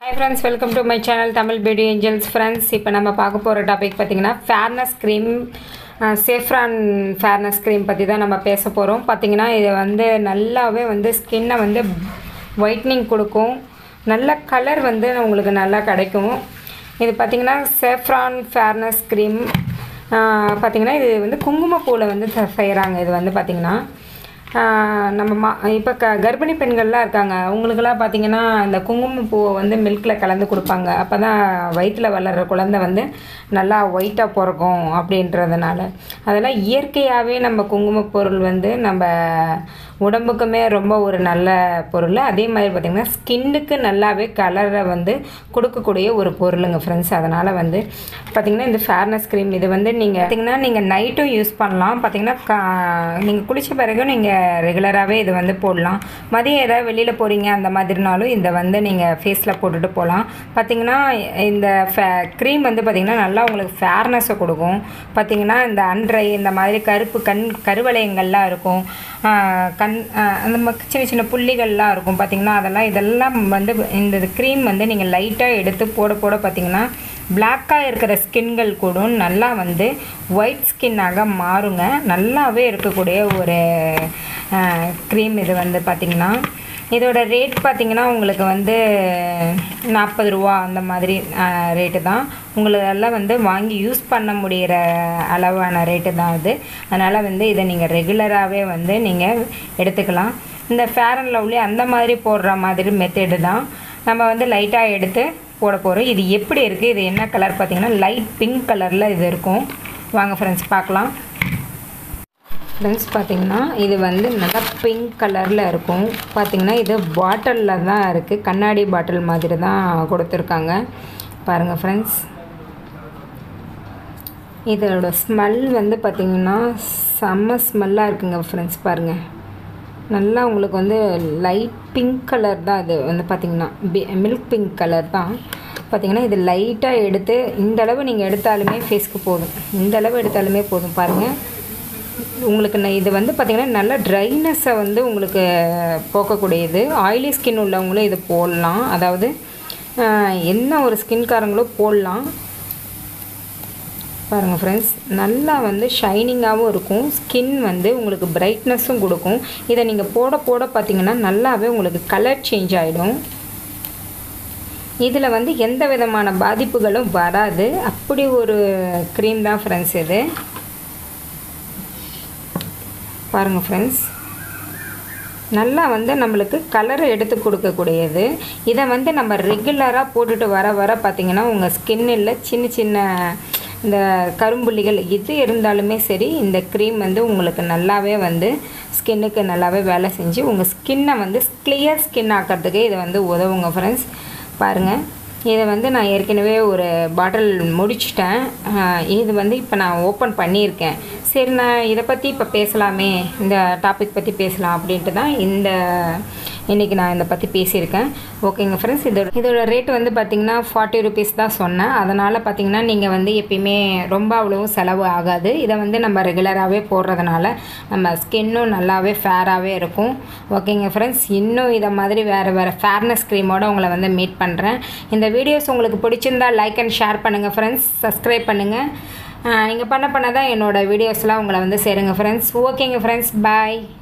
hi friends welcome to my channel Tamil beauty angels friends இப்போ நம்ம பார்க்க போகிற டாபிக் பார்த்தீங்கன்னா fairness cream saffron fairness cream பற்றி தான் நம்ம பேச போகிறோம் பார்த்தீங்கன்னா இது வந்து நல்லாவே வந்து ஸ்கின்னை வந்து ஒயிட்னிங் கொடுக்கும் நல்ல கலர் வந்து உங்களுக்கு நல்லா கிடைக்கும் இது பார்த்தீங்கன்னா சேஃப்ரான் ஃபேர்னஸ் க்ரீம் பார்த்தீங்கன்னா இது வந்து குங்குமப்பூவில் வந்து செய்கிறாங்க இது வந்து பார்த்திங்கன்னா ஆஹ் நம்ம மா இப்போ க கர்ப்பிணி பெண்கள்லாம் இருக்காங்க அவங்களுக்கெல்லாம் பார்த்தீங்கன்னா இந்த குங்குமப்பூவை வந்து மில்கில் கலந்து கொடுப்பாங்க அப்போ தான் வயிற்றில் வளர்கிற குழந்தை வந்து நல்லா ஒயிட்டாக பிறக்கும் அப்படின்றதுனால அதெல்லாம் இயற்கையாகவே நம்ம குங்குமப்பொருள் வந்து நம்ம உடம்புக்குமே ரொம்ப ஒரு நல்ல பொருள் அதே மாதிரி பார்த்திங்கன்னா ஸ்கின்னுக்கு நல்லாவே கலரை வந்து கொடுக்கக்கூடிய ஒரு பொருளுங்க ஃப்ரெண்ட்ஸ் அதனால் வந்து பார்த்திங்கன்னா இந்த ஃபேர்னஸ் க்ரீம் இது வந்து நீங்கள் பார்த்திங்கன்னா நீங்கள் நைட்டும் யூஸ் பண்ணலாம் பார்த்திங்கன்னா கா நீங்கள் குளித்த பிறகும் நீங்கள் ரெகுலராகவே இது வந்து போடலாம் மதியம் ஏதாவது வெளியில் போகிறீங்க அந்த மாதிரினாலும் இதை வந்து நீங்கள் ஃபேஸில் போட்டுட்டு போகலாம் பார்த்திங்கன்னா இந்த ஃபே க்ரீம் வந்து பார்த்திங்கன்னா நல்லா உங்களுக்கு ஃபேர்னஸை கொடுக்கும் பார்த்திங்கன்னா இந்த அன்றை இந்த மாதிரி கருப்பு கண் கருவளையங்கள்லாம் இருக்கும் கண் அந்த ம- சின்ன சின்ன புள்ளிகள்லாம் இருக்கும் பார்த்திங்கன்னா அதெல்லாம் இதெல்லாம் வந்து இந்த க்ரீம் வந்து நீங்கள் லைட்டாக எடுத்து போட போட பார்த்திங்கன்னா பிளாக்காக இருக்கிற ஸ்கின்கள் கூட நல்லா வந்து ஒயிட் ஸ்கின்னாக மாறுங்க நல்லாவே இருக்கக்கூடிய ஒரு க்ரீம் இது வந்து பார்த்திங்கன்னா இதோட ரேட் பார்த்திங்கன்னா உங்களுக்கு வந்து நாற்பது ரூபா அந்த மாதிரி ரேட்டு தான் உங்களெல்லாம் வந்து வாங்கி யூஸ் பண்ண முடிகிற அளவான ரேட்டு தான் இது அதனால் வந்து இதை நீங்கள் ரெகுலராகவே வந்து நீங்கள் எடுத்துக்கலாம் இந்த ஃபேர் அண்ட் லவ்லி அந்த மாதிரி போடுற மாதிரி மெத்தடு தான் நம்ம வந்து லைட்டாக எடுத்து போட போகிறோம் இது எப்படி இருக்குது இது என்ன கலர் பார்த்தீங்கன்னா லைட் பிங்க் கலரில் இது இருக்கும் வாங்க ஃப்ரெண்ட்ஸ் பார்க்கலாம் ஃப்ரெண்ட்ஸ் பார்த்தீங்கன்னா இது வந்து நல்லா பிங்க் கலரில் இருக்கும் பார்த்தீங்கன்னா இது பாட்டிலில் தான் இருக்குது கண்ணாடி பாட்டில் மாதிரி தான் கொடுத்துருக்காங்க பாருங்கள் ஃப்ரெண்ட்ஸ் இதோட ஸ்மெல் வந்து பார்த்திங்கன்னா செம்ம ஸ்மெல்லாக இருக்குங்க ஃப்ரெண்ட்ஸ் பாருங்கள் நல்லா உங்களுக்கு வந்து லைட் பிங்க் கலர் தான் இது வந்து பார்த்திங்கன்னா மில்க் பிங்க் கலர் தான் பார்த்திங்கன்னா இது லைட்டாக எடுத்து இந்த அளவு நீங்கள் எடுத்தாலுமே ஃபேஸ்க்கு போதும் இந்த அளவு எடுத்தாலுமே போதும் பாருங்கள் உங்களுக்கு ந- இது வந்து பார்த்திங்கன்னா நல்ல ட்ரைனஸை வந்து உங்களுக்கு போக்கக்கூடியது ஆயிலி ஸ்கின் உள்ளவங்களும் இது போடலாம் அதாவது ஆஹ், என்ன ஒரு ஸ்கின்காரங்களோ போடலாம் பாருங்கள் ஃப்ரெண்ட்ஸ் நல்லா வந்து ஷைனிங்காகவும் இருக்கும் ஸ்கின் வந்து உங்களுக்கு பிரைட்னஸும் கொடுக்கும் இதை நீங்கள் போட போட பார்த்தீங்கன்னா நல்லாவே உங்களுக்கு கலர் சேஞ்ச் ஆகிடும் இதில் வந்து எந்த விதமான பாதிப்புகளும் வராது அப்படி ஒரு க்ரீம் தான் ஃப்ரெண்ட்ஸ் இது பாருங்கள் ஃப்ரெண்ட்ஸ் நல்லா வந்து நம்மளுக்கு கலரை எடுத்து கொடுக்கக்கூடியது இதை வந்து நம்ம ரெகுலராக போட்டுட்டு வர வர பார்த்திங்கன்னா உங்கள் ஸ்கின்னில் சின்ன சின்ன இந்த கரும்புள்ளிகள் இது இருந்தாலுமே சரி இந்த க்ரீம் வந்து உங்களுக்கு நல்லாவே வந்து ஸ்கின்னுக்கு நல்லாவே வேலை செஞ்சு உங்கள் ஸ்கின்னை வந்து கிளியர் ஸ்கின் ஆக்கிறதுக்கு இது வந்து உதவுங்க ஃப்ரெண்ட்ஸ் பாருங்கள் இதை வந்து நான் ஏற்கனவே ஒரு பாட்டில் முடிச்சிட்டேன் ஆஹ் இது வந்து இப்போ நான் ஓப்பன் பண்ணியிருக்கேன் சரி நான் இதை பற்றி இப்போ பேசலாமே இந்த டாபிக் பற்றி பேசலாம் அப்படின்ட்டு தான் இந்த இன்றைக்கி நான் இதை பற்றி பேசியிருக்கேன் ஓகேங்க ஃப்ரெண்ட்ஸ் இதோட இதோட ரேட் வந்து பார்த்திங்கன்னா ஃபார்ட்டி ருபீஸ் தான் சொன்னேன் அதனால் பார்த்திங்கன்னா நீங்கள் வந்து எப்பயுமே ரொம்ப அவ்வளவும் செலவு ஆகாது இதை வந்து நம்ம ரெகுலராகவே போடுறதுனால நம்ம ஸ்கின்னும் நல்லாவே ஃபேராகவே இருக்கும் ஓகேங்க ஃப்ரெண்ட்ஸ் இன்னும் இதை மாதிரி வேறு வேறு ஃபேர்னஸ் க்ரீமோட உங்களை வந்து மீட் பண்ணுறேன் இந்த வீடியோஸ் உங்களுக்கு பிடிச்சிருந்தா லைக் அண்ட் ஷேர் பண்ணுங்கள் ஃப்ரெண்ட்ஸ் சப்ஸ்கிரைப் பண்ணுங்கள் நீங்கள் பண்ண பண்ண தான் என்னோடய வீடியோஸ்லாம் உங்களை வந்து சேருங்க ஃப்ரெண்ட்ஸ் ஓகேங்க ஃப்ரெண்ட்ஸ் பாய்